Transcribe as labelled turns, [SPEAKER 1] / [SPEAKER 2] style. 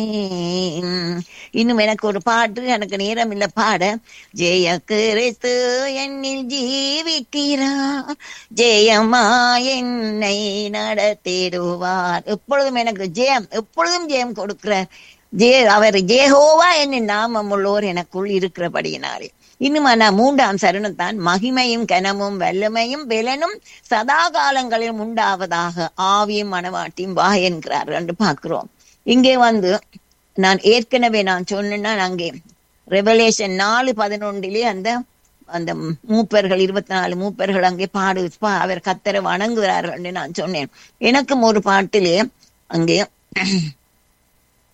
[SPEAKER 1] இன்னும் எனக்கு ஒரு பாட்டு எனக்கு நேரம் இல்ல பாட ஜெய கிறிஸ்து என்னில் ஜீவிக்கிறா ஜெயமா என்னை நடத்திடுவார் எப்பொழுதும் எனக்கு ஜெயம் எப்பொழுதும் ஜெயம் கொடுக்கிறார் ஜே அவர் ஜேஹோவா என்னும் நாமம் உள்ளோர் எனக்குள் இருக்கிறபடியினாலே இன்னும் நான் மூன்றாம் சரணத்தான் மகிமையும் கனமும் வல்லமையும் பெலனும் சதா காலங்களிலும் உண்டாவதாக ஆவியும் மனவாட்டியும் வா என்கிறார் என்று பார்க்கிறோம் இங்கே வந்து நான் ஏற்கனவே நான் சொன்னேன்னா அங்கே ரெவலேஷன் நாலு பதினொன்றிலே அந்த அந்த மூப்பர்கள் இருபத்தி நாலு மூப்பர்கள் அங்கே பாடு பா- அவர் கத்தரை வணங்குகிறார்கள் என்று நான் சொன்னேன் எனக்கும் ஒரு பாட்டிலே அங்கே